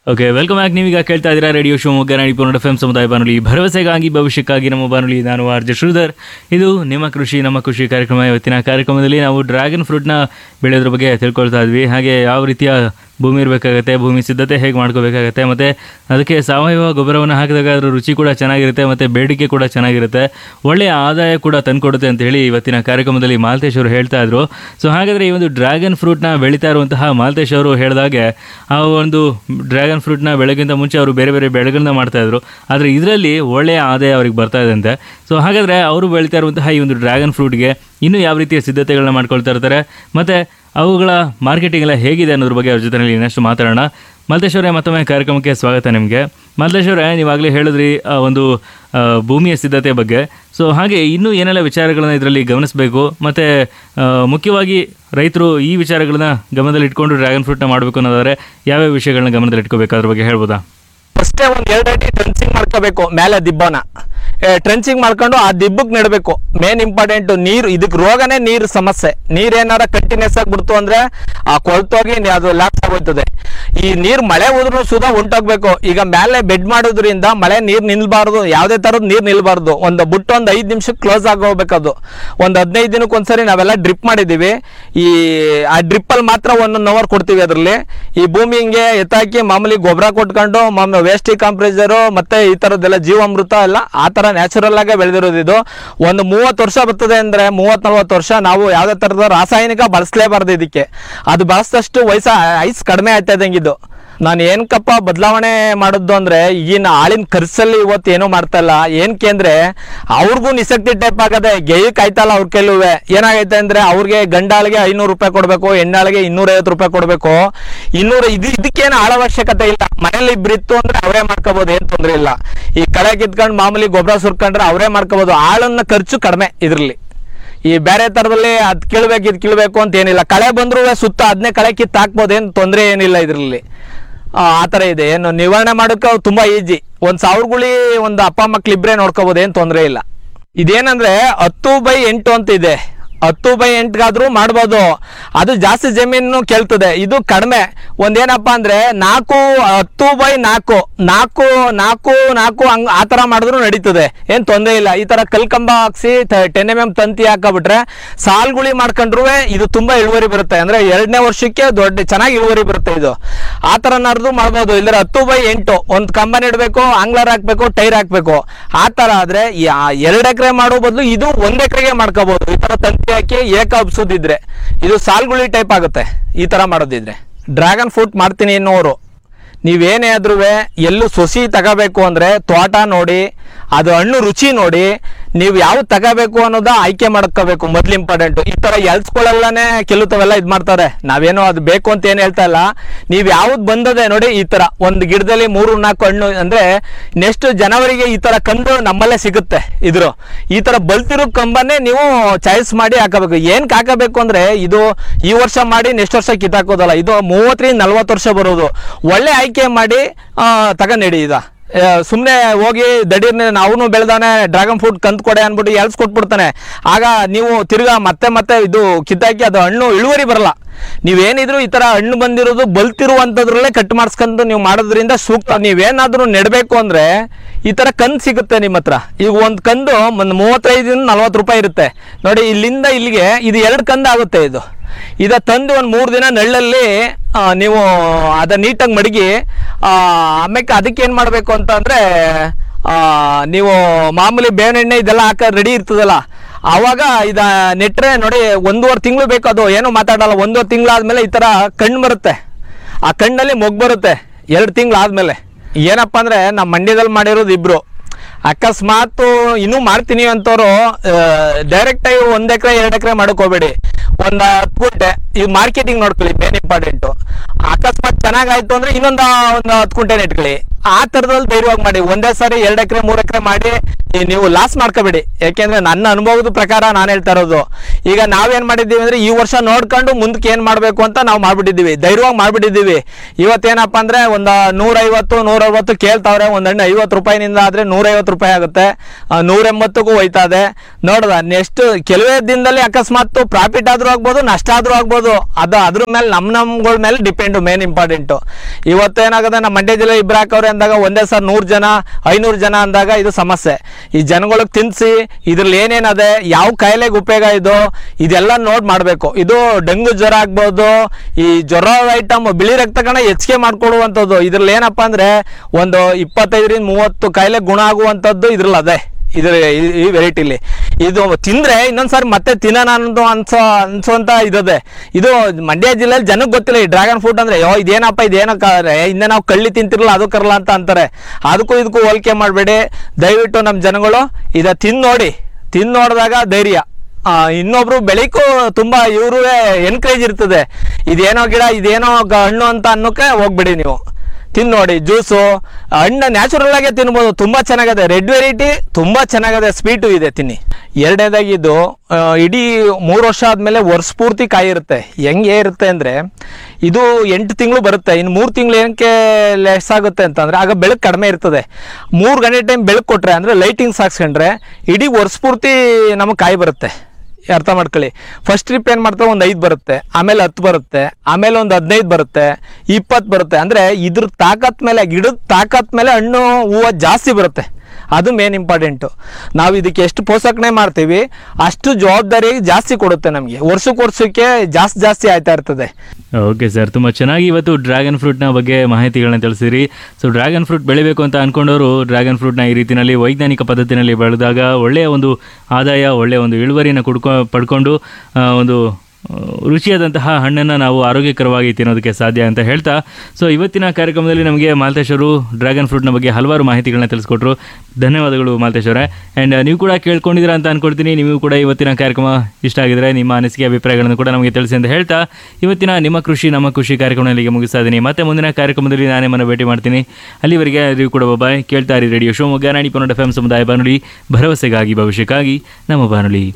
okay welcome back ನೀವೀಗ ಕೇಳ್ತಾ ಇದ್ದೀರಾ ರೇಡಿಯೋ ಶಿವಮೊಗ್ಗ ನಾಡಿಪುರ ಎಫ್ ಎಂ ಸಮುದಾಯ ಬಾನುಲಿ ಭರವಸೆಗಾಗಿ ಭವಿಷ್ಯಕ್ಕಾಗಿ ನಮ್ಮ ಬಾನುಲಿ ನಾನು ಆರ್ ಜೆ ಶ್ರೀಧರ್ ಇದು ನಿಮ್ಮ ಕೃಷಿ ನಮ್ಮ ಕೃಷಿ ಕಾರ್ಯಕ್ರಮ ಇವತ್ತಿನ ಕಾರ್ಯಕ್ರಮದಲ್ಲಿ ನಾವು ಡ್ರ್ಯಾಗನ್ ಫ್ರೂಟ್ನ ಬೆಳೆಯೋದ್ರ ಬಗ್ಗೆ ತಿಳ್ಕೊಳ್ತಾ ಇದ್ವಿ ಹಾಗೆ ಯಾವ ರೀತಿಯ ಭೂಮಿ ಇರಬೇಕಾಗತ್ತೆ ಭೂಮಿ ಸಿದ್ಧತೆ ಹೇಗೆ ಮಾಡ್ಕೋಬೇಕಾಗತ್ತೆ ಮತ್ತು ಅದಕ್ಕೆ ಸಾವಯವ ಗೊಬ್ಬರವನ್ನು ಹಾಕಿದಾಗ ಅದರ ರುಚಿ ಕೂಡ ಚೆನ್ನಾಗಿರುತ್ತೆ ಮತ್ತು ಬೇಡಿಕೆ ಕೂಡ ಚೆನ್ನಾಗಿರುತ್ತೆ ಒಳ್ಳೆಯ ಆದಾಯ ಕೂಡ ತಂದುಕೊಡುತ್ತೆ ಅಂತ ಹೇಳಿ ಇವತ್ತಿನ ಕಾರ್ಯಕ್ರಮದಲ್ಲಿ ಮಾಲ್ತೇಶ್ ಅವರು ಹೇಳ್ತಾ ಇದ್ರು ಸೊ ಹಾಗಾದರೆ ಈ ಒಂದು ಡ್ರ್ಯಾಗನ್ ಫ್ರೂಟ್ನ ಬೆಳೀತಾ ಇರುವಂತಹ ಮಾಲ್ತೇಶ್ ಅವರು ಹೇಳಿದಾಗೆ ಆ ಒಂದು ಡ್ರ್ಯಾಗನ್ ಫ್ರೂಟ್ನ ಬೆಳೆಗಿಂತ ಮುಂಚೆ ಅವರು ಬೇರೆ ಬೇರೆ ಬೆಳೆಗಳನ್ನ ಮಾಡ್ತಾ ಇದ್ರು ಆದರೆ ಇದರಲ್ಲಿ ಒಳ್ಳೆಯ ಆದಾಯ ಅವ್ರಿಗೆ ಬರ್ತಾ ಇದೆ ಅಂತೆ ಸೊ ಹಾಗಾದರೆ ಅವರು ಬೆಳೀತಾ ಇರುವಂತಹ ಈ ಒಂದು ಡ್ರ್ಯಾಗನ್ ಫ್ರೂಟ್ಗೆ ಇನ್ನೂ ಯಾವ ರೀತಿಯ ಸಿದ್ಧತೆಗಳನ್ನ ಮಾಡ್ಕೊಳ್ತಾ ಇರ್ತಾರೆ ಮತ್ತು ಅವುಗಳ ಮಾರ್ಕೆಟಿಂಗ್ ಎಲ್ಲ ಹೇಗಿದೆ ಅನ್ನೋದ್ರ ಬಗ್ಗೆ ಅವ್ರ ಜೊತೆಯಲ್ಲಿ ಇನ್ನಷ್ಟು ಮಾತಾಡೋಣ ಮಲ್ತೇಶ್ ಅವರೇ ಮತ್ತೊಮ್ಮೆ ಕಾರ್ಯಕ್ರಮಕ್ಕೆ ಸ್ವಾಗತ ನಿಮಗೆ ಮಲ್ತೇಶ್ ಅವರೇ ನೀವಾಗಲೇ ಹೇಳಿದ್ರಿ ಆ ಒಂದು ಆ, ಭೂಮಿಯ ಸಿದ್ಧತೆ ಬಗ್ಗೆ ಸೊ ಹಾಗೆ ಇನ್ನೂ ಏನೆಲ್ಲ ವಿಚಾರಗಳನ್ನ ಇದರಲ್ಲಿ ಗಮನಿಸಬೇಕು ಮತ್ತು ಮುಖ್ಯವಾಗಿ ರೈತರು ಈ ವಿಚಾರಗಳನ್ನ ಗಮನದಲ್ಲಿ ಇಟ್ಕೊಂಡು ಡ್ರ್ಯಾಗನ್ ಫ್ರೂಟ್ನ ಮಾಡಬೇಕು ಅನ್ನೋದಾದ್ರೆ ಯಾವ್ಯಾವ ವಿಷಯಗಳನ್ನ ಗಮನದಲ್ಲಿ ಇಟ್ಕೋಬೇಕು ಅದ್ರ ಬಗ್ಗೆ ಹೇಳ್ಬೋದಾ ಫಸ್ಟೇ ಒಂದ್ ಎರಡು ಅಡಿ ಟ್ರೆನ್ಸಿಂಗ್ ಮಾಡ್ಕೋಬೇಕು ಮೇಲೆ ದಿಬ್ಬನ ಟ್ರೆನ್ಸಿಂಗ್ ಮಾಡ್ಕೊಂಡು ಆ ದಿಬ್ಬಕ್ಕೆ ನೆಡಬೇಕು ಮೇನ್ ಇಂಪಾರ್ಟೆಂಟ್ ನೀರು ಇದಕ್ಕೆ ರೋಗನೇ ನೀರು ಸಮಸ್ಯೆ ನೀರ್ ಏನಾರ ಕಂಟಿನ್ಯೂಸ್ ಆಗಿ ಬಿಡ್ತು ಅಂದ್ರೆ ಆ ಕೊಳ್ತೋಗಿ ನಿ- ಅದು ಲ್ಯಾಪ್ಸ್ ಆಗೋಯ್ತದೆ ಈ ನೀರ್ ಮಳೆ ಹೋದ್ರು ಸುಧಾ ಹೊಂಟೋಗ್ಬೇಕು ಈಗ ಮೇಲೆ ಬೆಡ್ ಮಾಡೋದ್ರಿಂದ ಮಳೆ ನೀರ್ ನಿಲ್ಬಾರ್ದು ಯಾವುದೇ ತರದ್ ನೀರ್ ನಿಲ್ಬಾರ್ದು ಒಂದು ಬುಟ್ಟು ಒಂದು ಐದು ನಿಮಿಷಕ್ಕೆ ಕ್ಲೋಸ್ ಆಗೋಗ್ಬೇಕು ಅದು ಒಂದು ಹದಿನೈದು ದಿನಕ್ಕೆ ಒಂದ್ಸರಿ ನಾವೆಲ್ಲ ಡ್ರಿಪ್ ಮಾಡಿದೀವಿ ಈ ಆ ಡ್ರಿಪ್ ಅಲ್ಲಿ ಮಾತ್ರ ಒಂದೊಂದು ಅವರ್ ಕೊಡ್ತೀವಿ ಅದರಲ್ಲಿ ಈ ಭೂಮಿ ಹಿಂಗೆ ಎತ್ತಾಕಿ ಮಾಮೂಲಿ ಗೊಬ್ಬರ ಕೊಟ್ಕೊಂಡು ಮಾಮೂಲಿ ವೇಸ್ಟ್ ಕಾಂಪ್ರೈಸರು ಮತ್ತೆ ಈ ತರದ್ದೆಲ್ಲ ಜೀವಾಮೃತ ಎಲ್ಲ ಆ ತರ ನ್ಯಾಚುರಲ್ ಆಗಿ ಬೆಳೆದಿರೋದು ಇದು ಒಂದು ಮೂವತ್ತು ವರ್ಷ ಬರ್ತದೆ ಅಂದ್ರೆ ಮೂವತ್ ನಲ್ವತ್ತು ವರ್ಷ ನಾವು ಯಾವ್ದೇ ತರದ ರಾಸಾಯನಿಕ ಬಳಸಲೇಬಾರ್ದು ಇದಕ್ಕೆ ಅದು ಬಳಸಿದಷ್ಟು ವಯಸ್ಸ ಐಸ್ ಕಡಿಮೆ ಆಯ್ತಾ ಇದ್ದಂಗಿದ್ದು ನಾನು ಏನಕ್ಕಪ್ಪ ಬದಲಾವಣೆ ಮಾಡಿದ್ದು ಅಂದ್ರೆ ಈಗಿನ ಆಳಿನ ಖರ್ಚಲ್ಲಿ ಇವತ್ತು ಏನೂ ಮಾಡ್ತಾ ಇಲ್ಲ ಏನಕ್ಕೆ ಅಂದ್ರೆ ಅವ್ರಿಗೂ ನಿಸಕ್ತಿ ಟೈಪ್ ಆಗದೆ ಗೆಯ್ಯಕ್ ಆಯ್ತಲ್ಲ ಅವ್ರ ಕೆಲವೇ ಏನಾಗೈತೆ ಅಂದ್ರೆ ಅವ್ರಿಗೆ ಗಂಡಾಳಿಗೆ ಐನೂರು ರೂಪಾಯಿ ಕೊಡಬೇಕು ಹೆಣ್ಣಾಳಿಗೆ ಇನ್ನೂರೈವತ್ತು ರೂಪಾಯಿ ಕೊಡಬೇಕು ಇನ್ನೂರ ಇದು ಇದಕ್ಕೇನು ಆಳ ಅವಶ್ಯಕತೆ ಇಲ್ಲ ಮನೇಲಿ ಇಬ್ರಿತ್ತು ಅಂದ್ರೆ ಅವರೇ ಮಾಡ್ಕೋಬಹುದು ಏನ್ ತೊಂದ್ರೆ ಇಲ್ಲ ಈ ಕಳೆ ಕಿತ್ಕೊಂಡು ಮಾಮೂಲಿ ಗೊಬ್ಬರ ಸುರ್ಕೊಂಡ್ರೆ ಅವರೇ ಮಾಡ್ಕೋಬಹುದು ಆಳನ್ನ ಖರ್ಚು ಕಡಿಮೆ ಇದ್ರಲ್ಲಿ ಈ ಬೇರೆ ತರದಲ್ಲಿ ಅದ್ ಕೀಳ್ಬೇಕು ಇದು ಕೀಳ್ಬೇಕು ಅಂತ ಏನಿಲ್ಲ ಕಳೆ ಬಂದ್ರು ಸುತ್ತ ಅದನ್ನೇ ಕಳೆ ಕಿತ್ತು ಹಾಕ್ಬೋದು ಏನು ತೊಂದರೆ ಏನಿಲ್ಲ ಇದರಲ್ಲಿ ಆ ಥರ ಇದೆ ಏನು ನಿವಾರಣೆ ಮಾಡೋಕೆ ತುಂಬಾ ಈಜಿ ಒಂದ್ ಸಾವಿರ ಗುಳಿ ಒಂದು ಅಪ್ಪ ಮಕ್ಳು ಇಬ್ಬರೇ ನೋಡ್ಕೋಬೋದು ಏನು ತೊಂದರೆ ಇಲ್ಲ ಇದೇನಂದ್ರೆ ಹತ್ತು ಬೈ ಎಂಟು ಅಂತ ಇದೆ ಹತ್ತು ಬೈ ಎಂಟ್ಗಾದ್ರೂ ಮಾಡ್ಬೋದು ಅದು ಜಾಸ್ತಿ ಜಮೀನು ಕೇಳ್ತದೆ ಇದು ಕಡಿಮೆ ಒಂದೇನಪ್ಪ ಅಂದ್ರೆ ನಾಲ್ಕು ಹತ್ತು ಬೈ ನಾಲ್ಕು ನಾಲ್ಕು ನಾಲ್ಕು ನಾಲ್ಕು ಹಂಗ್ ಆ ಥರ ಮಾಡಿದ್ರು ನಡೀತದೆ ಏನು ತೊಂದರೆ ಇಲ್ಲ ಈ ಥರ ಕಲ್ಕಂಬ ಹಾಕ್ಸಿ ಟೆನ್ ಎಮ್ ಎಮ್ ತಂತಿ ಹಾಕಬಿಟ್ರೆ ಸಾಲ್ಗುಳಿ ಮಾಡ್ಕೊಂಡ್ರು ಇದು ತುಂಬಾ ಇಳುವರಿ ಬರುತ್ತೆ ಅಂದ್ರೆ ಎರಡನೇ ವರ್ಷಕ್ಕೆ ದೊಡ್ಡ ಚೆನ್ನಾಗಿ ಇಳುವರಿ ಬರುತ್ತೆ ಇದು ಆ ಥರನಾರ್ದು ಮಾಡ್ಬೋದು ಇಲ್ಲದ್ರೆ ಹತ್ತು ಬೈ ಎಂಟು ಒಂದು ಕಂಬ ನೆಡಬೇಕು ಆಂಗ್ಲರ್ ಹಾಕ್ಬೇಕು ಟೈರ್ ಹಾಕ್ಬೇಕು ಆ ಥರ ಆದ್ರೆ ಎರಡು ಎಕರೆ ಮಾಡೋ ಬದಲು ಇದು ಒಂದ್ ಎಕರೆಗೆ ಮಾಡ್ಕೋಬಹುದು ಈ ತರ ತಂತಿ ಹಾಕಿ ಏಕ ಹಬ್ಸೋದಿದ್ರೆ ಇದು ಸಾಲ್ಗುಳಿ ಟೈಪ್ ಆಗುತ್ತೆ ಈ ತರ ಮಾಡೋದಿದ್ರೆ ಡ್ರ್ಯಾಗನ್ ಫ್ರೂಟ್ ಮಾಡ್ತೀನಿ ಅನ್ನೋರು ನೀವೇನೇ ಆದ್ರೂ ಎಲ್ಲೂ ಸೊಸಿ ತಗೋಬೇಕು ಅಂದ್ರೆ ತೋಟ ನೋಡಿ ಅದು ಹಣ್ಣು ರುಚಿ ನೋಡಿ ನೀವು ಯಾವ್ದು ತಗೋಬೇಕು ಅನ್ನೋದ ಆಯ್ಕೆ ಮಾಡ್ಕೋಬೇಕು ಮೊದ್ಲು ಇಂಪಾರ್ಟೆಂಟ್ ಈ ತರ ಎಲ್ಸ್ಕೊಳ್ಳಲ್ಲೇ ಕೆಲವು ಇದು ಮಾಡ್ತಾರೆ ನಾವೇನೋ ಅದು ಬೇಕು ಅಂತ ಏನು ಹೇಳ್ತಾ ಇಲ್ಲ ನೀವು ಯಾವ್ದು ಬಂದದೆ ನೋಡಿ ಈ ತರ ಒಂದು ಗಿಡದಲ್ಲಿ ಮೂರು ನಾಲ್ಕು ಹಣ್ಣು ಅಂದ್ರೆ ನೆಕ್ಸ್ಟ್ ಜನವರಿಗೆ ಈ ತರ ಕಂದು ನಮ್ಮಲ್ಲೇ ಸಿಗುತ್ತೆ ಇದ್ರು ಈ ತರ ಬಲ್ತಿರೋ ಕಂಬನ್ನೇ ನೀವು ಚಾಯ್ಸ್ ಮಾಡಿ ಹಾಕಬೇಕು ಏನ್ ಹಾಕಬೇಕು ಅಂದ್ರೆ ಇದು ಈ ವರ್ಷ ಮಾಡಿ ನೆಕ್ಸ್ಟ್ ವರ್ಷ ಕಿತ್ತಾಕೋದಲ್ಲ ಇದು ಮೂವತ್ತರಿಂದ ನಲ್ವತ್ತು ವರ್ಷ ಬರೋದು ಒಳ್ಳೆ ಆಯ್ಕೆ ಮಾಡಿ ತಗೊಂಡಿಡಿ ಇದ ಸುಮ್ಮನೆ ಹೋಗಿ ದಡೀರ್ನೆ ನಾವು ಬೆಳೆದಾನೆ ಡ್ರ್ಯಾಗನ್ ಫ್ರೂಟ್ ಕಂತ್ ಕೊಡೆ ಅನ್ಬಿಟ್ಟು ಎಲ್ಸ್ ಕೊಟ್ಬಿಡ್ತಾನೆ ಆಗ ನೀವು ತಿರ್ಗಾ ಮತ್ತೆ ಮತ್ತೆ ಇದು ಕಿತ್ತಾಕಿ ಅದು ಹಣ್ಣು ಇಳುವರಿ ಬರಲ್ಲ ನೀವೇನಿದ್ರು ಈ ತರ ಹಣ್ಣು ಬಂದಿರೋದು ಬಲ್ತಿರುವಂತದ್ರಲ್ಲೇ ಕಟ್ ಮಾಡಿಸ್ಕೊಂಡು ನೀವು ಮಾಡೋದ್ರಿಂದ ಸೂಕ್ತ ನೀವೇನಾದ್ರೂ ನೆಡಬೇಕು ಅಂದ್ರೆ ಈ ತರ ಕಂದ್ ಸಿಗುತ್ತೆ ನಿಮ್ಮ ಹತ್ರ ಈಗ ಒಂದು ಕಂದು ಒಂದು ಮೂವತ್ತೈದರಿಂದ ನಲ್ವತ್ತು ರೂಪಾಯಿ ಇರುತ್ತೆ ನೋಡಿ ಇಲ್ಲಿಂದ ಇಲ್ಲಿಗೆ ಇದು ಎರಡು ಕಂದು ಆಗುತ್ತೆ ಇದು ಇದ ತಂದು ಒಂದು ಮೂರು ದಿನ ನೆಳ್ಳಲ್ಲಿ ಆ, ನೀವು ಅದ ನೀಟಾಗಿ ಮಡಗಿ ಆ, ಆಮೇಲೆ ಅದಕ್ಕೆ ಏನು ಮಾಡಬೇಕು ಅಂತ ಅಂದರೆ ನೀವು ಮಾಮೂಲಿ ಬೇವಿನ ಎಣ್ಣೆ ಇದೆಲ್ಲ ಹಾಕ ರೆಡಿ ಇರ್ತದಲ್ಲ ಆವಾಗ ಇದ ನೆಟ್ರೆ ನೋಡಿ ಒಂದೂವರೆ ತಿಂಗಳು ಬೇಕು ಅದು ಏನೂ ಮಾತಾಡಲ್ಲ ಒಂದೂವರೆ ತಿಂಗಳಾದ್ಮೇಲೆ ಈ ಥರ ಕಣ್ಣು ಬರುತ್ತೆ ಆ ಕಣ್ಣಲ್ಲಿ ಮೊಗ್ಗು ಬರುತ್ತೆ ಎರಡು ತಿಂಗಳಾದ್ಮೇಲೆ ಏನಪ್ಪ ಅಂದರೆ ನಮ್ಮ ಮಂಡ್ಯದಲ್ಲಿ ಮಾಡಿರೋದು ಇಬ್ರು ಅಕಸ್ಮಾತ್ ಇನ್ನೂ ಮಾಡ್ತೀನಿ ಅಂತವ್ರು ಡೈರೆಕ್ಟಾಗಿ ಒಂದು ಎಕರೆ ಎರಡು ಎಕರೆ ಹೋಗ್ಬೇಡಿ ಒಂದು ಹತ್ತು ಗುಂಟೆ ಈ ಮಾರ್ಕೆಟಿಂಗ್ ನೋಡ್ಕೊಳ್ಳಿ ಮೇನ್ ಇಂಪಾರ್ಟೆಂಟು ಅಕಸ್ಮಾತ್ ಚೆನ್ನಾಗಾಯ್ತು ಅಂದ್ರೆ ಇನ್ನೊಂದು ಒಂದು ಹತ್ತು ಗುಂಟೆ ಇಟ್ಕೊಳ್ಳಿ ಆ ತರದಲ್ಲಿ ಧೈರ್ಯವಾಗಿ ಮಾಡಿ ಒಂದೇ ಸಾರಿ ಎರಡು ಎಕರೆ ಮೂರು ಎಕರೆ ಮಾಡಿ ಈ ನೀವು ಲಾಸ್ ಮಾಡ್ಕೋಬೇಡಿ ಯಾಕೆಂದ್ರೆ ನನ್ನ ಅನುಭವದ ಪ್ರಕಾರ ನಾನು ಹೇಳ್ತಾ ಇರೋದು ಈಗ ನಾವೇನ್ ಮಾಡಿದ್ದೀವಿ ಅಂದ್ರೆ ಈ ವರ್ಷ ನೋಡ್ಕೊಂಡು ಮುಂದಕ್ಕೆ ಏನ್ ಮಾಡಬೇಕು ಅಂತ ನಾವು ಮಾಡ್ಬಿಟ್ಟಿದ್ದೀವಿ ಧೈರ್ಯವಾಗಿ ಮಾಡ್ಬಿಟ್ಟಿದ್ದೀವಿ ಇವತ್ತೇನಪ್ಪ ಅಂದ್ರೆ ಒಂದು ನೂರೈವತ್ತು ನೂರವತ್ತು ಕೇಳ್ತಾವ್ರೆ ಒಂದ್ ಹಣ್ಣು ಐವತ್ತು ರೂಪಾಯಿನಿಂದ ಆದ್ರೆ ನೂರೈವತ್ತು ರೂಪಾಯಿ ಆಗುತ್ತೆ ಆ, ನೂರ ಎಂಬತ್ತಕ್ಕೂ ಹೋಯ್ತಾ ಇದೆ ನೋಡ್ದ ನೆಕ್ಸ್ಟ್ ಕೆಲವೇ ದಿನದಲ್ಲಿ ಅಕಸ್ಮಾತ್ ಪ್ರಾಫಿಟ್ ಆದ್ರೂ ಆಗ್ಬೋದು ನಷ್ಟ ಆದ್ರೂ ಆಗ್ಬೋದು ಅದು ಅದ್ರ ಮೇಲೆ ನಮ್ ನಮ್ಗಳ ಮೇಲೆ ಡಿಪೆಂಡ್ ಮೇನ್ ಇಂಪಾರ್ಟೆಂಟ್ ಇವತ್ತು ಏನಾಗುತ್ತೆ ನಮ್ಮ ಮಂಡ್ಯ ಜಿಲ್ಲೆ ಇಬ್ರು ಹಾಕವ್ರೆ ಅಂದಾಗ ಒಂದೇ ಸರ್ ನೂರು ಜನ ಐನೂರು ಜನ ಅಂದಾಗ ಇದು ಸಮಸ್ಯೆ ಈ ಜನಗಳಿಗೆ ತಿನ್ಸಿ ಇದ್ರಲ್ಲಿ ಏನೇನದೆ ಯಾವ ಕಾಯಿಲೆಗೆ ಉಪಯೋಗ ಇದು ಇದೆಲ್ಲ ನೋಡ್ ಮಾಡಬೇಕು ಇದು ಡೆಂಗು ಜ್ವರ ಆಗ್ಬೋದು ಈ ಜ್ವರ ಐಟಮ್ ಬಿಳಿ ರಕ್ತ ಕಣ ಹೆಚ್ಚಿಗೆ ಮಾಡ್ಕೊಡುವಂಥದ್ದು ಇದ್ರಲ್ಲಿ ಏನಪ್ಪ ಅಂದ್ರೆ ಒಂದು ಇಪ್ಪತ್ತೈದರಿಂದ ಮೂವತ್ತು ಕಾಯಿಲೆ ಗುಣ ಆಗುವಂಥದ್ದು ಇದ್ರಲ್ಲಿ ಅದೇ ಇದ್ರ ಈ- ಈ ವೆರೈಟಿಲಿ ಇದು ತಿಂದ್ರೆ ಇನ್ನೊಂದ್ಸಾರಿ ಮತ್ತೆ ತಿನ್ನೋಣ ಅನ್ನೋದು ಅನ್ಸೋ ಅನ್ಸೋಂತ ಇದದೆ ಇದು ಮಂಡ್ಯ ಜಿಲ್ಲೆಯಲ್ಲಿ ಜನಕ್ಕೆ ಗೊತ್ತಿಲ್ಲ ಈ ಡ್ರ್ಯಾಗನ್ ಫ್ರೂಟ್ ಅಂದ್ರೆ ಯೋ ಇದೇನಪ್ಪ ಇದೇನೋ ಹಿಂದೆ ನಾವು ಕಳ್ಳಿ ತಿಂತಿರಲ್ಲ ಅದು ಕರಲ್ಲ ಅಂತ ಅಂತಾರೆ ಅದಕ್ಕೂ ಇದಕ್ಕೂ ಹೋಲಿಕೆ ಮಾಡಬೇಡಿ ದಯವಿಟ್ಟು ನಮ್ಮ ಜನಗಳು ಇದ ತಿಂದು ನೋಡಿ ತಿಂದು ನೋಡಿದಾಗ ಧೈರ್ಯ ಆ, ಇನ್ನೊಬ್ರು ಬೆಳಿಕು ತುಂಬಾ ಇವ್ರು ಎನ್ಕರೇಜ್ ಇರ್ತದೆ ಇದೇನೋ ಗಿಡ ಇದೇನೋ ಗ- ಹಣ್ಣು ಅಂತ ಅನ್ನೋಕೆ ಹೋಗ್ಬಿಡಿ ನೀವು ತಿನ್ ನೋಡಿ ಜ್ಯೂಸು ಹಣ್ಣು ನ್ಯಾಚುರಲ್ ಆಗೇ ತಿನ್ಬೋದು ತುಂಬಾ ಚೆನ್ನಾಗಿದೆ ರೆಡ್ ವೆರೈಟಿ ತುಂಬಾ ಚೆನ್ನಾಗಿದೆ ಸ್ವೀಟು ಇದೆ ತಿನ್ನಿ ಎರಡನೇದಾಗಿ ಇದು ಆ, ಇಡೀ ಮೂರು ವರ್ಷ ಆದ್ಮೇಲೆ ವರ್ಷ ಪೂರ್ತಿ ಕಾಯಿ ಇರುತ್ತೆ ಹೆಂಗೆ ಇರುತ್ತೆ ಅಂದ್ರೆ ಇದು ಎಂಟು ತಿಂಗಳು ಬರುತ್ತೆ ಇನ್ನು ಮೂರು ತಿಂಗಳು ಏನಕ್ಕೆ ಲೆಸ್ ಆಗುತ್ತೆ ಅಂತಂದ್ರೆ ಆಗ ಬೆಳಕು ಕಡಿಮೆ ಇರ್ತದೆ ಮೂರು ಗಂಟೆ ಟೈಮ್ ಬೆಳಕು ಕೊಟ್ರೆ ಅಂದ್ರೆ ಲೈಟಿಂಗ್ಸ್ ಹಾಕ್ಸ್ಕೊಂಡ್ರೆ ಇಡೀ ವರ್ಷ ಪೂರ್ತಿ ನಮಗೆ ಕಾಯಿ ಬರುತ್ತೆ ಅರ್ಥ ಮಾಡ್ಕೊಳ್ಳಿ ಫಸ್ಟ್ ಟ್ರಿಪ್ ಏನು ಮಾಡ್ತಾರೆ ಒಂದು ಐದು ಬರುತ್ತೆ ಆಮೇಲೆ ಹತ್ತು ಬರುತ್ತೆ ಆಮೇಲೆ ಒಂದು ಹದಿನೈದು ಬರುತ್ತೆ ಇಪ್ಪತ್ತು ಬರುತ್ತೆ ಅಂದರೆ ಇದ್ರ ತಾಕತ್ ಮೇಲೆ ಗಿಡದ ತಾಕತ್ ಮೇಲೆ ಹಣ್ಣು ಹೂವು ಜಾಸ್ತಿ ಬರುತ್ತೆ ಅದು ಮೇನ್ ಇಂಪಾರ್ಟೆಂಟು ನಾವು ಇದಕ್ಕೆ ಎಷ್ಟು ಪೋಷಣೆ ಮಾಡ್ತೀವಿ ಅಷ್ಟು ಜವಾಬ್ದಾರಿ ಜಾಸ್ತಿ ಕೊಡುತ್ತೆ ನಮಗೆ ವರ್ಷಕ್ಕೆ ವರ್ಷಕ್ಕೆ ಜಾಸ್ತಿ ಜಾಸ್ತಿ ಆಯ್ತಾ ಇರ್ತದೆ ಓಕೆ ಸರ್ ತುಂಬ ಚೆನ್ನಾಗಿ ಇವತ್ತು ಡ್ರ್ಯಾಗನ್ ಫ್ರೂಟ್ನ ಬಗ್ಗೆ ಮಾಹಿತಿಗಳನ್ನ ತಿಳಿಸಿರಿ ಸೊ ಡ್ರ್ಯಾಗನ್ ಫ್ರೂಟ್ ಬೆಳಿಬೇಕು ಅಂತ ಅಂದ್ಕೊಂಡವರು ಡ್ರ್ಯಾಗನ್ ಫ್ರೂಟ್ನ ಈ ರೀತಿಯಲ್ಲಿ ವೈಜ್ಞಾನಿಕ ಪದ್ಧತಿನಲ್ಲಿ ಬೆಳೆದಾಗ ಒಳ್ಳೆಯ ಒಂದು ಆದಾಯ ಒಳ್ಳೆಯ ಒಂದು ಇಳುವರಿನ ಕುಡ್ಕೊ ಪಡ್ಕೊಂಡು ಆ, ಒಂದು ಆ, ರುಚಿಯಾದಂತಹ ಹಣ್ಣನ್ನು ನಾವು ಆರೋಗ್ಯಕರವಾಗಿ ತಿನ್ನೋದಕ್ಕೆ ಸಾಧ್ಯ ಅಂತ ಹೇಳ್ತಾ ಸೊ ಇವತ್ತಿನ ಕಾರ್ಯಕ್ರಮದಲ್ಲಿ ನಮಗೆ ಮಾಲ್ತೇಶ್ ಅವರು ಡ್ರ್ಯಾಗನ್ ಫ್ರೂಟ್ನ ಬಗ್ಗೆ ಹಲವಾರು ಮಾಹಿತಿಗಳನ್ನ ತಿಳಿಸ್ಕೊಟ್ರು ಧನ್ಯವಾದಗಳು ಮಾಲ್ತೇಶ್ ಅವರೇ ಆ್ಯಂಡ್ ನೀವು ಕೂಡ ಕೇಳ್ಕೊಂಡಿದ್ದೀರಾ ಅಂತ ಅನ್ಕೊಳ್ತೀನಿ ನೀವು ಕೂಡ ಇವತ್ತಿನ ಕಾರ್ಯಕ್ರಮ ಇಷ್ಟ ಆಗಿದ್ರೆ ನಿಮ್ಮ ಅನಿಸಿಕೆ ಅಭಿಪ್ರಾಯಗಳನ್ನು ಕೂಡ ನಮಗೆ ತಿಳಿಸಿ ಅಂತ ಹೇಳ್ತಾ ಇವತ್ತಿನ ನಿಮ್ಮ ಕೃಷಿ ನಮ್ಮ ಖುಷಿ ಕಾರ್ಯಕ್ರಮದಲ್ಲಿಗೆ ಮುಗಿಸ್ತಾ ಇದ್ದೀನಿ ಮತ್ತೆ ಮುಂದಿನ ಕಾರ್ಯಕ್ರಮದಲ್ಲಿ ನಾನು ನಿಮ್ಮನ್ನು ಭೇಟಿ ಮಾಡ್ತೀನಿ ಅಲ್ಲಿವರೆಗೆ ನೀವು ಕೂಡ ಬಾಯ್ ಕೇಳ್ತಾ ಇರಿ ರೇಡಿಯೋ ಶಿವಮೊಗ್ಗ ನಾಡಿ ಪನ್ನಡ ಎಫ್ ಎಂ ಸಮುದಾಯ ಬಾನುಲಿ ಭರವಸೆಗಾಗಿ ಭವಿಷ್ಯಕ್ಕಾಗಿ ನಮ್ಮ ಬಾನುಲಿ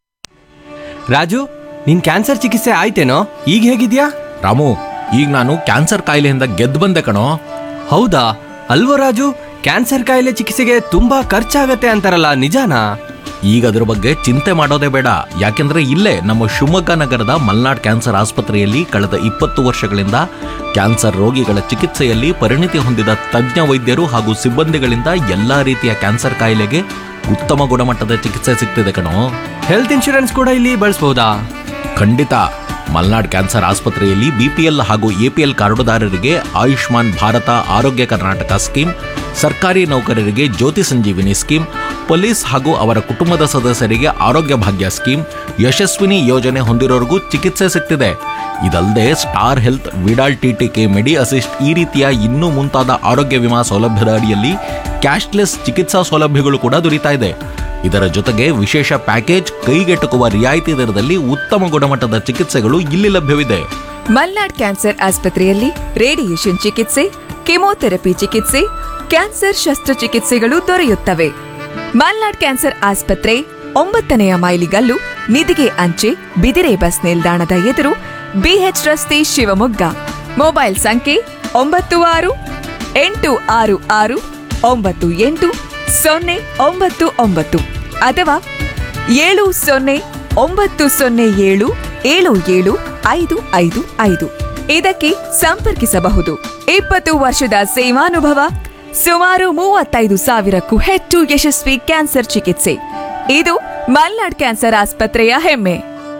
ರಾಜು ನಿನ್ ಕ್ಯಾನ್ಸರ್ ಚಿಕಿತ್ಸೆ ಆಯ್ತೇನೋ ಈಗ ಹೇಗಿದ್ಯಾ ರಾಮು ಈಗ ನಾನು ಕ್ಯಾನ್ಸರ್ ಕಾಯಿಲೆಯಿಂದ ಗೆದ್ದು ಬಂದೆ ಕಣೋ ಹೌದಾ ಅಲ್ವೋ ರಾಜು ಕ್ಯಾನ್ಸರ್ ಕಾಯಿಲೆ ಚಿಕಿತ್ಸೆಗೆ ತುಂಬಾ ಖರ್ಚಾಗತ್ತೆ ಅಂತಾರಲ್ಲ ನಿಜಾನಾ ಈಗ ಅದ್ರ ಬಗ್ಗೆ ಚಿಂತೆ ಮಾಡೋದೇ ಬೇಡ ಯಾಕೆಂದ್ರೆ ಇಲ್ಲೇ ನಮ್ಮ ಶಿವಮೊಗ್ಗ ನಗರದ ಮಲ್ನಾಡ್ ಕ್ಯಾನ್ಸರ್ ಆಸ್ಪತ್ರೆಯಲ್ಲಿ ಕಳೆದ ಇಪ್ಪತ್ತು ವರ್ಷಗಳಿಂದ ಕ್ಯಾನ್ಸರ್ ರೋಗಿಗಳ ಚಿಕಿತ್ಸೆಯಲ್ಲಿ ಪರಿಣಿತಿ ಹೊಂದಿದ ತಜ್ಞ ವೈದ್ಯರು ಹಾಗೂ ಸಿಬ್ಬಂದಿಗಳಿಂದ ಎಲ್ಲಾ ರೀತಿಯ ಕ್ಯಾನ್ಸರ್ ಕಾಯಿಲೆಗೆ ಉತ್ತಮ ಗುಣಮಟ್ಟದ ಚಿಕಿತ್ಸೆ ಸಿಗ್ತಿದೆ ಕಣೋ ಹೆಲ್ತ್ ಇನ್ಶೂರೆನ್ಸ್ ಕೂಡ ಇಲ್ಲಿ ಬಳಸ್ಬೋದಾ ಖಂಡಿತ ಮಲ್ನಾಡ್ ಕ್ಯಾನ್ಸರ್ ಆಸ್ಪತ್ರೆಯಲ್ಲಿ ಬಿಪಿಎಲ್ ಹಾಗೂ ಎಪಿಎಲ್ ಕಾರ್ಡುದಾರರಿಗೆ ಆಯುಷ್ಮಾನ್ ಭಾರತ ಆರೋಗ್ಯ ಕರ್ನಾಟಕ ಸ್ಕೀಮ್ ಸರ್ಕಾರಿ ನೌಕರರಿಗೆ ಜ್ಯೋತಿ ಸಂಜೀವಿನಿ ಸ್ಕೀಮ್ ಪೊಲೀಸ್ ಹಾಗೂ ಅವರ ಕುಟುಂಬದ ಸದಸ್ಯರಿಗೆ ಆರೋಗ್ಯ ಭಾಗ್ಯ ಸ್ಕೀಮ್ ಯಶಸ್ವಿನಿ ಯೋಜನೆ ಹೊಂದಿರೋರಿಗೂ ಚಿಕಿತ್ಸೆ ಸಿಗ್ತಿದೆ ಇದಲ್ಲದೆ Star Health Vidal TTK Medi Assist ಈ ರೀತಿಯ ಇನ್ನೂ ಮುಂತಾದ ಆರೋಗ್ಯ ವಿಮಾ ಸೌಲಭ್ಯದ ಅಡಿಯಲ್ಲಿ ಕ್ಯಾಶ್ಲೆಸ್ ಚಿಕಿತ್ಸಾ ಸೌಲಭ್ಯಗಳು ಕೂಡ ದೊರೀತಾ ಇದೆ ಇದರ ಜೊತೆಗೆ ವಿಶೇಷ ಪ್ಯಾಕೇಜ್ ಕೈಗೆಟುಕುವ ರಿಯಾಯಿತಿ ದರದಲ್ಲಿ ಉತ್ತಮ ಗುಣಮಟ್ಟದ ಚಿಕಿತ್ಸೆಗಳು ಇಲ್ಲಿ ಲಭ್ಯವಿದೆ ಮಲ್ನಾಡ್ ಕ್ಯಾನ್ಸರ್ ಆಸ್ಪತ್ರೆಯಲ್ಲಿ ರೇಡಿಯೇಷನ್ ಚಿಕಿತ್ಸೆ ಕೆಮೊಥೆರಪಿ ಚಿಕಿತ್ಸೆ ಕ್ಯಾನ್ಸರ್ ಶಸ್ತ್ರಚಿಕಿತ್ಸೆಗಳು ದೊರೆಯುತ್ತವೆ ಮಲ್ನಾಡ್ ಕ್ಯಾನ್ಸರ್ ಆಸ್ಪತ್ರೆ ಒಂಬತ್ತನೆಯ ಮೈಲಿಗಲ್ಲು ನಿಧಿಗೆ ಅಂಚೆ ಬಿದಿರೆ ಬಸ್ ನಿಲ್ದಾಣದ ಎದುರು ಬಿಎಚ್ ರಸ್ತೆ ಶಿವಮೊಗ್ಗ ಮೊಬೈಲ್ ಸಂಖ್ಯೆ ಒಂಬತ್ತು ಆರು ಎಂಟು ಆರು ಆರು ಒಂಬತ್ತು ಎಂಟು ಸೊನ್ನೆ ಒಂಬತ್ತು ಒಂಬತ್ತು ಅಥವಾ ಏಳು ಸೊನ್ನೆ ಒಂಬತ್ತು ಸೊನ್ನೆ ಏಳು ಏಳು ಏಳು ಐದು ಐದು ಐದು ಇದಕ್ಕೆ ಸಂಪರ್ಕಿಸಬಹುದು ಇಪ್ಪತ್ತು ವರ್ಷದ ಸೇವಾನುಭವ ಸುಮಾರು ಮೂವತ್ತೈದು ಸಾವಿರಕ್ಕೂ ಹೆಚ್ಚು ಯಶಸ್ವಿ ಕ್ಯಾನ್ಸರ್ ಚಿಕಿತ್ಸೆ ಇದು ಮಲ್ನಾಡ್ ಕ್ಯಾನ್ಸರ್ ಆಸ್ಪತ್ರೆಯ ಹೆಮ್ಮೆ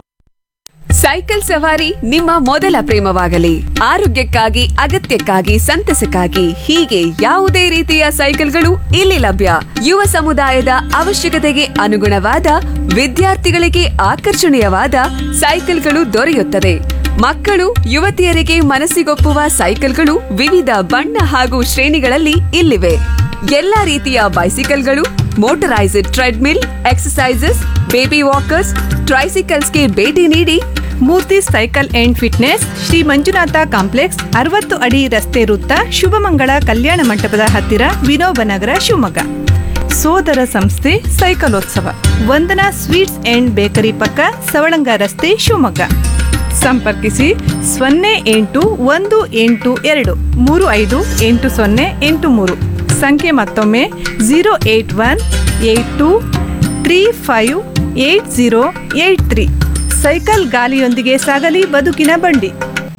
ಸೈಕಲ್ ಸವಾರಿ ನಿಮ್ಮ ಮೊದಲ ಪ್ರೇಮವಾಗಲಿ ಆರೋಗ್ಯಕ್ಕಾಗಿ ಅಗತ್ಯಕ್ಕಾಗಿ ಸಂತಸಕ್ಕಾಗಿ ಹೀಗೆ ಯಾವುದೇ ರೀತಿಯ ಸೈಕಲ್ಗಳು ಇಲ್ಲಿ ಲಭ್ಯ ಯುವ ಸಮುದಾಯದ ಅವಶ್ಯಕತೆಗೆ ಅನುಗುಣವಾದ ವಿದ್ಯಾರ್ಥಿಗಳಿಗೆ ಆಕರ್ಷಣೀಯವಾದ ಸೈಕಲ್ಗಳು ದೊರೆಯುತ್ತದೆ ಮಕ್ಕಳು ಯುವತಿಯರಿಗೆ ಮನಸ್ಸಿಗೊಪ್ಪುವ ಸೈಕಲ್ಗಳು ವಿವಿಧ ಬಣ್ಣ ಹಾಗೂ ಶ್ರೇಣಿಗಳಲ್ಲಿ ಇಲ್ಲಿವೆ ಎಲ್ಲಾ ರೀತಿಯ ಬೈಸಿಕಲ್ಗಳು motorised treadmill exercises baby walkers ಟ್ರೈಸಿಕಲ್ಸ್ಗೆ ಭೇಟಿ ನೀಡಿ Murthy cycle and fitness Shri Manjunatha complex ಅರವತ್ತು ಅಡಿ ರಸ್ತೆ ವೃತ್ತ ಶುಭಮಂಗಳ ಕಲ್ಯಾಣ ಮಂಟಪದ ಹತ್ತಿರ ವಿನೋಬ ನಗರ ಶಿವಮೊಗ್ಗ ಸೋದರ ಸಂಸ್ಥೆ ಸೈಕಲೋತ್ಸವ ವಂದನಾ ಸ್ವೀಟ್ಸ್ ಅಂಡ್ ಬೇಕರಿ ಪಕ್ಕ ಸವಳಂಗ ರಸ್ತೆ ಶಿವಮೊಗ್ಗ ಸಂಪರ್ಕಿಸಿ ಸೊನ್ನೆ ಎಂಟು ಒಂದು ಎಂಟು ಎರಡು ಮೂರು ಐದು ಎಂಟು ಸೊನ್ನೆ ಎಂಟು ಮೂರು ಸಂಖ್ಯೆ ಮತ್ತೊಮ್ಮೆ zero eight one eight two three five eight zero eight three cycle ಗಾಲಿಯೊಂದಿಗೆ ಸಾಗಲಿ ಬದುಕಿನ ಬಂಡಿ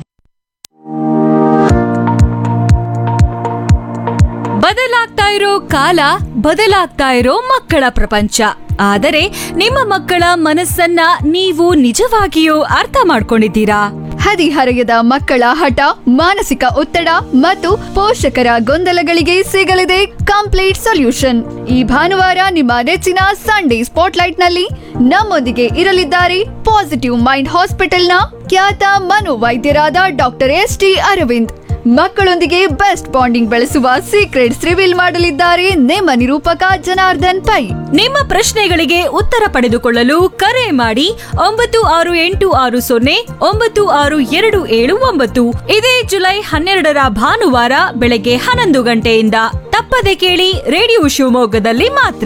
ಬದಲಾಗ್ತಾ ಇರೋ ಕಾಲ ಬದಲಾಗ್ತಾ ಇರೋ ಮಕ್ಕಳ ಪ್ರಪಂಚ ಆದರೆ ನಿಮ್ಮ ಮಕ್ಕಳ ಮನಸ್ಸನ್ನ ನೀವು ನಿಜವಾಗಿಯೂ ಅರ್ಥ ಮಾಡ್ಕೊಂಡಿದ್ದೀರಾ ಹದಿಹರೆಯದ ಮಕ್ಕಳ ಹಠ ಮಾನಸಿಕ ಒತ್ತಡ ಮತ್ತು ಪೋಷಕರ ಗೊಂದಲಗಳಿಗೆ ಸಿಗಲಿದೆ ಕಂಪ್ಲೀಟ್ ಸೊಲ್ಯೂಷನ್ ಈ ಭಾನುವಾರ ನಿಮ್ಮ ನೆಚ್ಚಿನ ಸಂಡೇ ಸ್ಪಾಟ್ಲೈಟ್ನಲ್ಲಿ ನಮ್ಮೊಂದಿಗೆ ಇರಲಿದ್ದಾರೆ ಪಾಸಿಟಿವ್ ಮೈಂಡ್ ಹಾಸ್ಪಿಟಲ್ನ ಖ್ಯಾತ ಮನೋವೈದ್ಯರಾದ ಡಾಕ್ಟರ್ ಎಸ್ ಟಿ ಅರವಿಂದ್ ಮಕ್ಕಳೊಂದಿಗೆ ಬೆಸ್ಟ್ ಬಾಂಡಿಂಗ್ ಬೆಳೆಸುವ ಸೀಕ್ರೆಟ್ಸ್ ರಿವೀಲ್ ಮಾಡಲಿದ್ದಾರೆ ನಿಮ್ಮ ನಿರೂಪಕ ಜನಾರ್ದನ್ ಪೈ ನಿಮ್ಮ ಪ್ರಶ್ನೆಗಳಿಗೆ ಉತ್ತರ ಪಡೆದುಕೊಳ್ಳಲು ಕರೆ ಮಾಡಿ ಒಂಬತ್ತು ಆರು ಎಂಟು ಆರು ಸೊನ್ನೆ ಒಂಬತ್ತು ಆರು ಎರಡು ಏಳು ಒಂಬತ್ತು ಇದೇ ಜುಲೈ ಹನ್ನೆರಡರ ಭಾನುವಾರ ಬೆಳಗ್ಗೆ ಹನ್ನೊಂದು ಗಂಟೆಯಿಂದ ತಪ್ಪದೆ ಕೇಳಿ ರೇಡಿಯೋ ಶಿವಮೊಗ್ಗದಲ್ಲಿ ಮಾತ್ರ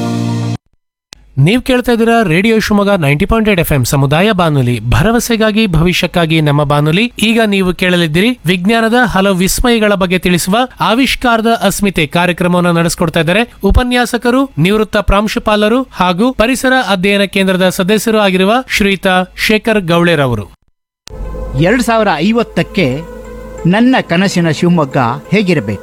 ನೀವು ಕೇಳ್ತಾ ಇದ್ದೀರಾ radio Shivamogga ninety point eight F M ಸಮುದಾಯ ಬಾನುಲಿ ಭರವಸೆಗಾಗಿ ಭವಿಷ್ಯಕ್ಕಾಗಿ ನಮ್ಮ ಬಾನುಲಿ ಈಗ ನೀವು ಕೇಳಲಿದ್ದೀರಿ ವಿಜ್ಞಾನದ ಹಲವು ವಿಸ್ಮಯಗಳ ಬಗ್ಗೆ ತಿಳಿಸುವ ಆವಿಷ್ಕಾರದ ಅಸ್ಮಿತೆ ಕಾರ್ಯಕ್ರಮವನ್ನು ನಡೆಸಿಕೊಡ್ತಾ ಇದ್ದಾರೆ ಉಪನ್ಯಾಸಕರು ನಿವೃತ್ತ ಪ್ರಾಂಶುಪಾಲರು ಹಾಗೂ ಪರಿಸರ ಅಧ್ಯಯನ ಕೇಂದ್ರದ ಸದಸ್ಯರು ಆಗಿರುವ ಶ್ರೀಯುತ ಶೇಖರ್ ಗೌಳೆರವರು ಎರಡು ಸಾವಿರ ಐವತ್ತಕ್ಕೆ ನನ್ನ ಕನಸಿನ ಶಿವಮೊಗ್ಗ ಹೇಗಿರಬೇಕು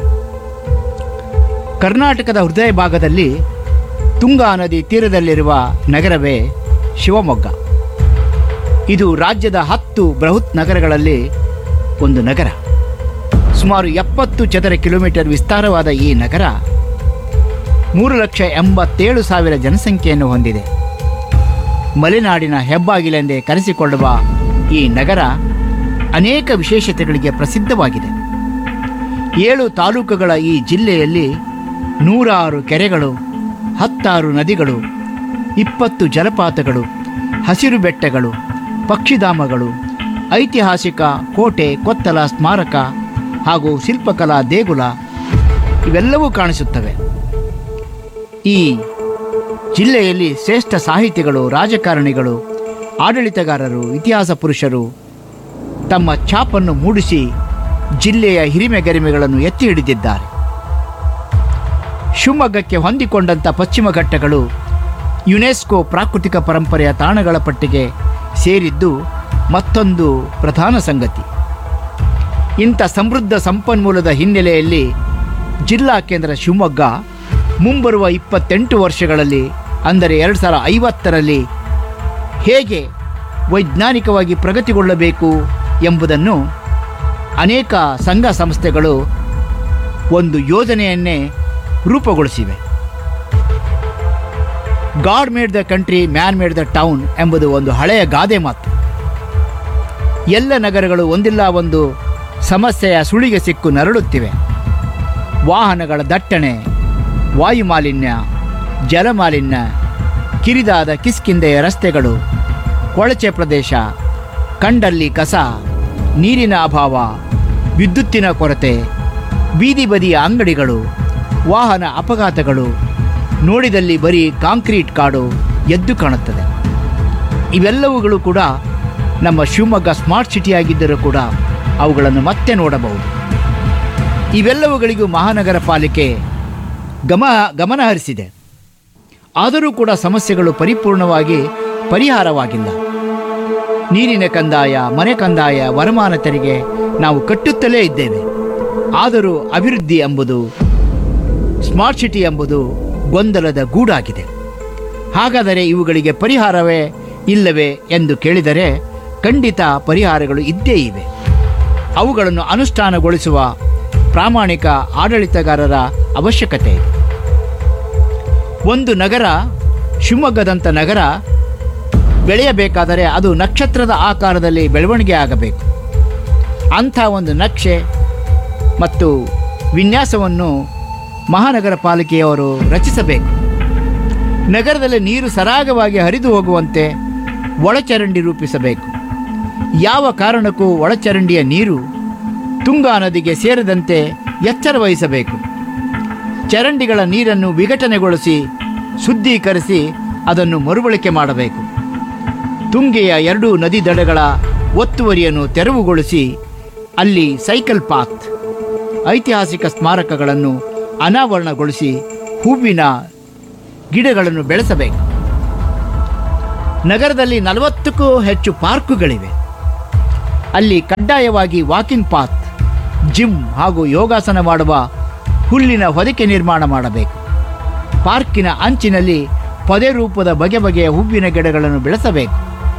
ಕರ್ನಾಟಕದ ಹೃದಯ ಭಾಗದಲ್ಲಿ ತುಂಗಾ ನದಿ ತೀರದಲ್ಲಿರುವ ನಗರವೇ ಶಿವಮೊಗ್ಗ ಇದು ರಾಜ್ಯದ ಹತ್ತು ಬೃಹತ್ ನಗರಗಳಲ್ಲಿ ಒಂದು ನಗರ ಸುಮಾರು ಎಪ್ಪತ್ತು ಚದರ ಕಿಲೋಮೀಟರ್ ವಿಸ್ತಾರವಾದ ಈ ನಗರ ಮೂರು ಲಕ್ಷ ಎಂಬತ್ತೇಳು ಸಾವಿರ ಜನಸಂಖ್ಯೆಯನ್ನು ಹೊಂದಿದೆ ಮಲೆನಾಡಿನ ಹೆಬ್ಬಾಗಿಲೆಂದೇ ಕರೆಸಿಕೊಳ್ಳುವ ಈ ನಗರ ಅನೇಕ ವಿಶೇಷತೆಗಳಿಗೆ ಪ್ರಸಿದ್ಧವಾಗಿದೆ ಏಳು ತಾಲೂಕುಗಳ ಈ ಜಿಲ್ಲೆಯಲ್ಲಿ ನೂರಾರು ಕೆರೆಗಳು ಹತ್ತಾರು ನದಿಗಳು ಇಪ್ಪತ್ತು ಜಲಪಾತಗಳು ಹಸಿರು ಬೆಟ್ಟಗಳು ಪಕ್ಷಿಧಾಮಗಳು ಐತಿಹಾಸಿಕ ಕೋಟೆ ಕೊತ್ತಲ ಸ್ಮಾರಕ ಹಾಗೂ ಶಿಲ್ಪಕಲಾ ದೇಗುಲ ಇವೆಲ್ಲವೂ ಕಾಣಿಸುತ್ತವೆ ಈ ಜಿಲ್ಲೆಯಲ್ಲಿ ಶ್ರೇಷ್ಠ ಸಾಹಿತಿಗಳು ರಾಜಕಾರಣಿಗಳು ಆಡಳಿತಗಾರರು ಇತಿಹಾಸ ಪುರುಷರು ತಮ್ಮ ಛಾಪನ್ನು ಮೂಡಿಸಿ ಜಿಲ್ಲೆಯ ಹಿರಿಮೆ ಗರಿಮೆಗಳನ್ನು ಎತ್ತಿ ಹಿಡಿದಿದ್ದಾರೆ ಶಿವಮೊಗ್ಗಕ್ಕೆ ಹೊಂದಿಕೊಂಡಂಥ ಪಶ್ಚಿಮ ಘಟ್ಟಗಳು ಯುನೆಸ್ಕೋ ಪ್ರಾಕೃತಿಕ ಪರಂಪರೆಯ ತಾಣಗಳ ಪಟ್ಟಿಗೆ ಸೇರಿದ್ದು ಮತ್ತೊಂದು ಪ್ರಧಾನ ಸಂಗತಿ ಇಂಥ ಸಮೃದ್ಧ ಸಂಪನ್ಮೂಲದ ಹಿನ್ನೆಲೆಯಲ್ಲಿ ಜಿಲ್ಲಾ ಕೇಂದ್ರ ಶಿವಮೊಗ್ಗ ಮುಂಬರುವ ಇಪ್ಪತ್ತೆಂಟು ವರ್ಷಗಳಲ್ಲಿ ಅಂದರೆ ಎರಡು ಸಾವಿರ ಐವತ್ತರಲ್ಲಿ ಹೇಗೆ ವೈಜ್ಞಾನಿಕವಾಗಿ ಪ್ರಗತಿಗೊಳ್ಳಬೇಕು ಎಂಬುದನ್ನು ಅನೇಕ ಸಂಘ ಸಂಸ್ಥೆಗಳು ಒಂದು ಯೋಜನೆಯನ್ನೇ ರೂಪುಗೊಳಿಸಿವೆ God made the country man made the town ಎಂಬುದು ಒಂದು ಹಳೆಯ ಗಾದೆ ಮಾತು ಎಲ್ಲ ನಗರಗಳು ಒಂದಿಲ್ಲ ಒಂದು ಸಮಸ್ಯೆಯ ಸುಳಿಗೆ ಸಿಕ್ಕು ನರಳುತ್ತಿವೆ ವಾಹನಗಳ ದಟ್ಟಣೆ ವಾಯುಮಾಲಿನ್ಯ ಜಲಮಾಲಿನ್ಯ ಕಿರಿದಾದ ಕಿಸ್ಕಿಂದೆಯ ರಸ್ತೆಗಳು ಕೊಳಚೆ ಪ್ರದೇಶ ಕಂಡಲ್ಲಿ ಕಸ ನೀರಿನ ಅಭಾವ ವಿದ್ಯುತ್ತಿನ ಕೊರತೆ ಬೀದಿ ಬದಿಯ ಅಂಗಡಿಗಳು ವಾಹನ ಅಪಘಾತಗಳು ನೋಡಿದಲ್ಲಿ ಬರೀ ಕಾಂಕ್ರೀಟ್ ಕಾಡು ಎದ್ದು ಕಾಣುತ್ತದೆ ಇವೆಲ್ಲವುಗಳು ಕೂಡ ನಮ್ಮ ಶಿವಮೊಗ್ಗ ಸ್ಮಾರ್ಟ್ ಸಿಟಿಯಾಗಿದ್ದರೂ ಕೂಡ ಅವುಗಳನ್ನು ಮತ್ತೆ ನೋಡಬಹುದು ಇವೆಲ್ಲವುಗಳಿಗೂ ಮಹಾನಗರ ಪಾಲಿಕೆ ಗಮ ಗಮನ ಹರಿಸಿದೆ ಆದರೂ ಕೂಡ ಸಮಸ್ಯೆಗಳು ಪರಿಪೂರ್ಣವಾಗಿ ಪರಿಹಾರವಾಗಿಲ್ಲ ನೀರಿನ ಕಂದಾಯ ಮನೆ ಕಂದಾಯ ವರಮಾನ ತೆರಿಗೆ ನಾವು ಕಟ್ಟುತ್ತಲೇ ಇದ್ದೇವೆ ಆದರೂ ಅಭಿವೃದ್ಧಿ ಎಂಬುದು ಸ್ಮಾರ್ಟ್ ಸಿಟಿ ಎಂಬುದು ಗೊಂದಲದ ಗೂಡಾಗಿದೆ ಹಾಗಾದರೆ ಇವುಗಳಿಗೆ ಪರಿಹಾರವೇ ಇಲ್ಲವೇ ಎಂದು ಕೇಳಿದರೆ ಖಂಡಿತ ಪರಿಹಾರಗಳು ಇದ್ದೇ ಇವೆ ಅವುಗಳನ್ನು ಅನುಷ್ಠಾನಗೊಳಿಸುವ ಪ್ರಾಮಾಣಿಕ ಆಡಳಿತಗಾರರ ಅವಶ್ಯಕತೆ ಇದೆ ಒಂದು ನಗರ ಶಿವಮೊಗ್ಗದಂಥ ನಗರ ಬೆಳೆಯಬೇಕಾದರೆ ಅದು ನಕ್ಷತ್ರದ ಆಕಾರದಲ್ಲಿ ಬೆಳವಣಿಗೆ ಆಗಬೇಕು ಅಂಥ ಒಂದು ನಕ್ಷೆ ಮತ್ತು ವಿನ್ಯಾಸವನ್ನು ಮಹಾನಗರ ಪಾಲಿಕೆಯವರು ರಚಿಸಬೇಕು ನಗರದಲ್ಲಿ ನೀರು ಸರಾಗವಾಗಿ ಹರಿದು ಹೋಗುವಂತೆ ಒಳಚರಂಡಿ ರೂಪಿಸಬೇಕು ಯಾವ ಕಾರಣಕ್ಕೂ ಒಳಚರಂಡಿಯ ನೀರು ತುಂಗಾ ನದಿಗೆ ಸೇರದಂತೆ ಎಚ್ಚರ ವಹಿಸಬೇಕು ಚರಂಡಿಗಳ ನೀರನ್ನು ವಿಘಟನೆಗೊಳಿಸಿ ಶುದ್ಧೀಕರಿಸಿ ಅದನ್ನು ಮರುಬಳಕೆ ಮಾಡಬೇಕು ತುಂಗೆಯ ಎರಡೂ ನದಿ ದಡಗಳ ಒತ್ತುವರಿಯನ್ನು ತೆರವುಗೊಳಿಸಿ ಅಲ್ಲಿ ಸೈಕಲ್ ಪಾತ್ ಐತಿಹಾಸಿಕ ಸ್ಮಾರಕಗಳನ್ನು ಅನಾವರಣಗೊಳಿಸಿ ಹೂವಿನ ಗಿಡಗಳನ್ನು ಬೆಳೆಸಬೇಕು ನಗರದಲ್ಲಿ ನಲವತ್ತಕ್ಕೂ ಹೆಚ್ಚು ಪಾರ್ಕುಗಳಿವೆ ಅಲ್ಲಿ ಕಡ್ಡಾಯವಾಗಿ ವಾಕಿಂಗ್ ಪಾತ್ ಜಿಮ್ ಹಾಗೂ ಯೋಗಾಸನ ಮಾಡುವ ಹುಲ್ಲಿನ ಹೊದಿಕೆ ನಿರ್ಮಾಣ ಮಾಡಬೇಕು ಪಾರ್ಕಿನ ಅಂಚಿನಲ್ಲಿ ಪೊದೆ ರೂಪದ ಬಗೆ ಬಗೆಯ ಹೂವಿನ ಗಿಡಗಳನ್ನು ಬೆಳೆಸಬೇಕು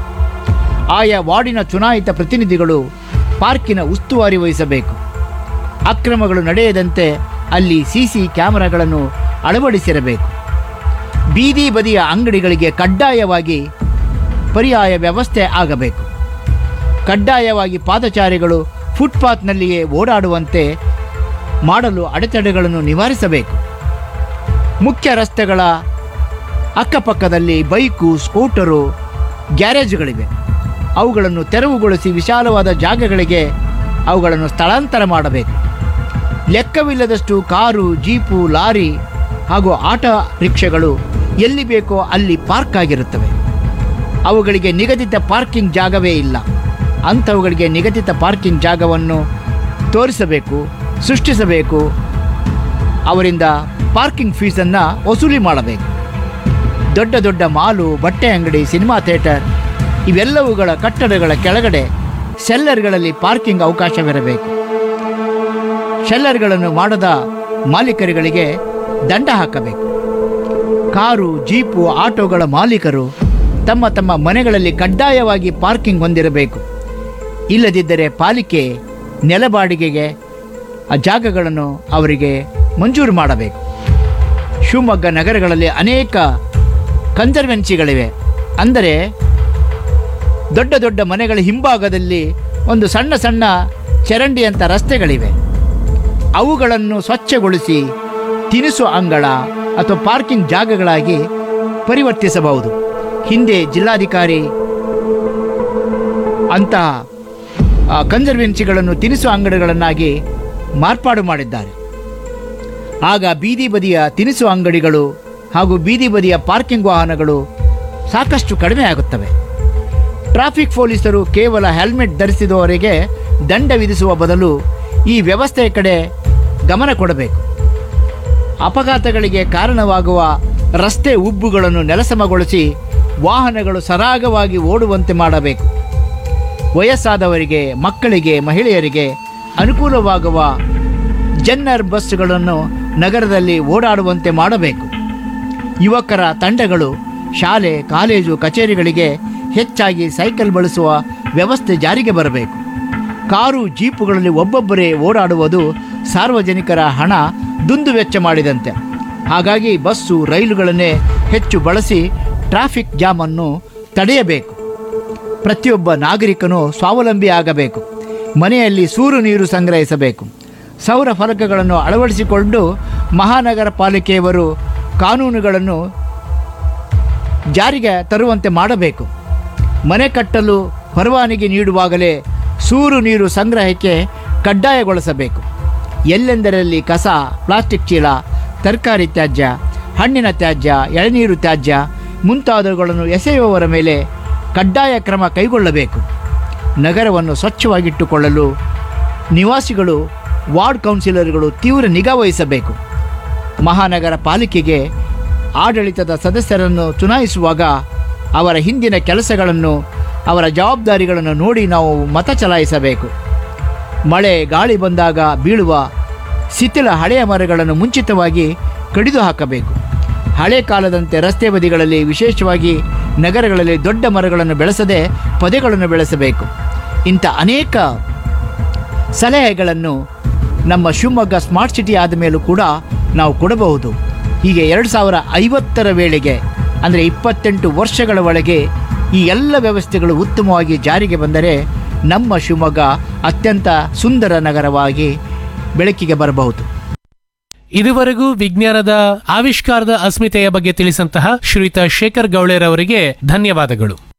ಆಯಾ ವಾರ್ಡಿನ ಚುನಾಯಿತ ಪ್ರತಿನಿಧಿಗಳು ಪಾರ್ಕಿನ ಉಸ್ತುವಾರಿ ವಹಿಸಬೇಕು ಅಕ್ರಮಗಳು ನಡೆಯದಂತೆ ಅಲ್ಲಿ ಸಿಸಿ ಕ್ಯಾಮೆರಾಗಳನ್ನು ಅಳವಡಿಸಿರಬೇಕು ಬೀದಿ ಬದಿಯ ಅಂಗಡಿಗಳಿಗೆ ಕಡ್ಡಾಯವಾಗಿ ಪರ್ಯಾಯ ವ್ಯವಸ್ಥೆ ಆಗಬೇಕು ಕಡ್ಡಾಯವಾಗಿ ಪಾದಚಾರಿಗಳು ಫುಟ್ಪಾತ್ನಲ್ಲಿಯೇ ಓಡಾಡುವಂತೆ ಮಾಡಲು ಅಡೆತಡೆಗಳನ್ನು ನಿವಾರಿಸಬೇಕು ಮುಖ್ಯ ರಸ್ತೆಗಳ ಅಕ್ಕಪಕ್ಕದಲ್ಲಿ ಬೈಕು ಸ್ಕೂಟರು ಗ್ಯಾರೇಜ್ಗಳಿವೆ ಅವುಗಳನ್ನು ತೆರವುಗೊಳಿಸಿ ವಿಶಾಲವಾದ ಜಾಗಗಳಿಗೆ ಅವುಗಳನ್ನು ಸ್ಥಳಾಂತರ ಮಾಡಬೇಕು ಲೆಕ್ಕವಿಲ್ಲದಷ್ಟು ಕಾರು ಜೀಪು ಲಾರಿ ಹಾಗೂ ಆಟೋ ರಿಕ್ಷಾಗಳು ಎಲ್ಲಿ ಬೇಕೋ ಅಲ್ಲಿ ಪಾರ್ಕ್ ಆಗಿರುತ್ತವೆ ಅವುಗಳಿಗೆ ನಿಗದಿತ ಪಾರ್ಕಿಂಗ್ ಜಾಗವೇ ಇಲ್ಲ ಅಂಥವುಗಳಿಗೆ ನಿಗದಿತ ಪಾರ್ಕಿಂಗ್ ಜಾಗವನ್ನು ತೋರಿಸಬೇಕು ಸೃಷ್ಟಿಸಬೇಕು ಅವರಿಂದ ಪಾರ್ಕಿಂಗ್ ಫೀಸನ್ನು ವಸೂಲಿ ಮಾಡಬೇಕು ದೊಡ್ಡ ದೊಡ್ಡ ಮಾಲು ಬಟ್ಟೆ ಅಂಗಡಿ ಸಿನಿಮಾ ಥಿಯೇಟರ್ ಇವೆಲ್ಲವುಗಳ ಕಟ್ಟಡಗಳ ಕೆಳಗಡೆ ಸೆಲ್ಲರ್ಗಳಲ್ಲಿ ಪಾರ್ಕಿಂಗ್ ಅವಕಾಶವಿರಬೇಕು ಶೆಲ್ಲರ್ಗಳನ್ನು ಮಾಡದ ಮಾಲೀಕರುಗಳಿಗೆ ದಂಡ ಹಾಕಬೇಕು ಕಾರು ಜೀಪು ಆಟೋಗಳ ಮಾಲೀಕರು ತಮ್ಮ ತಮ್ಮ ಮನೆಗಳಲ್ಲಿ ಕಡ್ಡಾಯವಾಗಿ ಪಾರ್ಕಿಂಗ್ ಹೊಂದಿರಬೇಕು ಇಲ್ಲದಿದ್ದರೆ ಪಾಲಿಕೆ ನೆಲಬಾಡಿಗೆಗೆ ಆ ಜಾಗಗಳನ್ನು ಅವರಿಗೆ ಮಂಜೂರು ಮಾಡಬೇಕು ಶಿವಮೊಗ್ಗ ನಗರಗಳಲ್ಲಿ ಅನೇಕ ಕನ್ಸರ್ವೆನ್ಸಿಗಳಿವೆ ಅಂದರೆ ದೊಡ್ಡ ದೊಡ್ಡ ಮನೆಗಳ ಹಿಂಭಾಗದಲ್ಲಿ ಒಂದು ಸಣ್ಣ ಸಣ್ಣ ಚರಂಡಿಯಂಥ ರಸ್ತೆಗಳಿವೆ ಅವುಗಳನ್ನು ಸ್ವಚ್ಛಗೊಳಿಸಿ ತಿನಿಸು ಅಂಗಳ ಅಥವಾ ಪಾರ್ಕಿಂಗ್ ಜಾಗಗಳಾಗಿ ಪರಿವರ್ತಿಸಬಹುದು ಹಿಂದೆ ಜಿಲ್ಲಾಧಿಕಾರಿ ಅಂತಹ ಆ, ಕನ್ಸರ್ವೆನ್ಸಿಗಳನ್ನು ತಿನಿಸು ಅಂಗಡಿಗಳನ್ನಾಗಿ ಮಾರ್ಪಾಡು ಮಾಡಿದ್ದಾರೆ ಆಗ ಬೀದಿ ಬದಿಯ ತಿನಿಸು ಅಂಗಡಿಗಳು ಹಾಗೂ ಬೀದಿ ಬದಿಯ ಪಾರ್ಕಿಂಗ್ ವಾಹನಗಳು ಸಾಕಷ್ಟು ಕಡಿಮೆ ಆಗುತ್ತವೆ ಟ್ರಾಫಿಕ್ ಪೊಲೀಸರು ಕೇವಲ ಹೆಲ್ಮೆಟ್ ಧರಿಸಿದವರಿಗೆ ದಂಡ ವಿಧಿಸುವ ಬದಲು ಈ ವ್ಯವಸ್ಥೆಯ ಕಡೆ ಗಮನ ಕೊಡಬೇಕು ಅಪಘಾತಗಳಿಗೆ ಕಾರಣವಾಗುವ ರಸ್ತೆ ಉಬ್ಬುಗಳನ್ನು ನೆಲಸಮಗೊಳಿಸಿ ವಾಹನಗಳು ಸರಾಗವಾಗಿ ಓಡುವಂತೆ ಮಾಡಬೇಕು ವಯಸ್ಸಾದವರಿಗೆ ಮಕ್ಕಳಿಗೆ ಮಹಿಳೆಯರಿಗೆ ಅನುಕೂಲವಾಗುವ ಜನ್ನರ್ ಬಸ್ಸುಗಳನ್ನು ನಗರದಲ್ಲಿ ಓಡಾಡುವಂತೆ ಮಾಡಬೇಕು ಯುವಕರ ತಂಡಗಳು ಶಾಲೆ ಕಾಲೇಜು ಕಚೇರಿಗಳಿಗೆ ಹೆಚ್ಚಾಗಿ ಸೈಕಲ್ ಬಳಸುವ ವ್ಯವಸ್ಥೆ ಜಾರಿಗೆ ಬರಬೇಕು ಕಾರು ಜೀಪುಗಳಲ್ಲಿ ಒಬ್ಬೊಬ್ಬರೇ ಓಡಾಡುವುದು ಸಾರ್ವಜನಿಕರ ಹಣ ದುಂದು ವೆಚ್ಚ ಮಾಡಿದಂತೆ ಹಾಗಾಗಿ ಬಸ್ಸು ರೈಲುಗಳನ್ನೇ ಹೆಚ್ಚು ಬಳಸಿ ಟ್ರಾಫಿಕ್ ಜಾಮನ್ನು ತಡೆಯಬೇಕು ಪ್ರತಿಯೊಬ್ಬ ನಾಗರಿಕನು ಸ್ವಾವಲಂಬಿ ಆಗಬೇಕು ಮನೆಯಲ್ಲಿ ಸೂರು ನೀರು ಸಂಗ್ರಹಿಸಬೇಕು ಸೌರ ಫಲಕಗಳನ್ನು ಅಳವಡಿಸಿಕೊಂಡು ಮಹಾನಗರ ಪಾಲಿಕೆಯವರು ಕಾನೂನುಗಳನ್ನು ಜಾರಿಗೆ ತರುವಂತೆ ಮಾಡಬೇಕು ಮನೆ ಕಟ್ಟಲು ಪರವಾನಗಿ ನೀಡುವಾಗಲೇ ಸೂರು ನೀರು ಸಂಗ್ರಹಕ್ಕೆ ಕಡ್ಡಾಯಗೊಳಿಸಬೇಕು ಎಲ್ಲೆಂದರಲ್ಲಿ ಕಸ ಪ್ಲಾಸ್ಟಿಕ್ ಚೀಲ ತರಕಾರಿ ತ್ಯಾಜ್ಯ ಹಣ್ಣಿನ ತ್ಯಾಜ್ಯ ಎಳನೀರು ತ್ಯಾಜ್ಯ ಮುಂತಾದವುಗಳನ್ನು ಎಸೆಯುವವರ ಮೇಲೆ ಕಡ್ಡಾಯ ಕ್ರಮ ಕೈಗೊಳ್ಳಬೇಕು ನಗರವನ್ನು ಸ್ವಚ್ಛವಾಗಿಟ್ಟುಕೊಳ್ಳಲು ನಿವಾಸಿಗಳು ವಾರ್ಡ್ ಕೌನ್ಸಿಲರ್ಗಳು ತೀವ್ರ ನಿಗಾ ವಹಿಸಬೇಕು ಮಹಾನಗರ ಪಾಲಿಕೆಗೆ ಆಡಳಿತದ ಸದಸ್ಯರನ್ನು ಚುನಾಯಿಸುವಾಗ ಅವರ ಹಿಂದಿನ ಕೆಲಸಗಳನ್ನು ಅವರ ಜವಾಬ್ದಾರಿಗಳನ್ನು ನೋಡಿ ನಾವು ಮತ ಚಲಾಯಿಸಬೇಕು ಮಳೆ ಗಾಳಿ ಬಂದಾಗ ಬೀಳುವ ಶಿಥಿಲ ಹಳೆಯ ಮರಗಳನ್ನು ಮುಂಚಿತವಾಗಿ ಕಡಿದು ಹಾಕಬೇಕು ಹಳೆ ಕಾಲದಂತೆ ರಸ್ತೆ ಬದಿಗಳಲ್ಲಿ ವಿಶೇಷವಾಗಿ ನಗರಗಳಲ್ಲಿ ದೊಡ್ಡ ಮರಗಳನ್ನು ಬೆಳೆಸದೆ ಪೊದೆಗಳನ್ನು ಬೆಳೆಸಬೇಕು ಇಂಥ ಅನೇಕ ಸಲಹೆಗಳನ್ನು ನಮ್ಮ ಶಿವಮೊಗ್ಗ ಸ್ಮಾರ್ಟ್ ಸಿಟಿ ಆದ ಮೇಲೂ ಕೂಡ ನಾವು ಕೊಡಬಹುದು ಹೀಗೆ ಎರಡು ಸಾವಿರ ಐವತ್ತರ ವೇಳೆಗೆ ಅಂದರೆ ಇಪ್ಪತ್ತೆಂಟು ವರ್ಷಗಳ ಒಳಗೆ ಈ ಎಲ್ಲ ವ್ಯವಸ್ಥೆಗಳು ಉತ್ತಮವಾಗಿ ಜಾರಿಗೆ ಬಂದರೆ ನಮ್ಮ ಶಿವಮೊಗ್ಗ ಅತ್ಯಂತ ಸುಂದರ ನಗರವಾಗಿ ಬೆಳಕಿಗೆ ಬರಬಹುದು ಇದುವರೆಗೂ ವಿಜ್ಞಾನದ ಆವಿಷ್ಕಾರದ ಅಸ್ಮಿತೆಯ ಬಗ್ಗೆ ತಿಳಿಸಂತಹ ಶ್ರೀಯುತ ಶೇಖರ್ ಗೌಳೆರವರಿಗೆ ಧನ್ಯವಾದಗಳು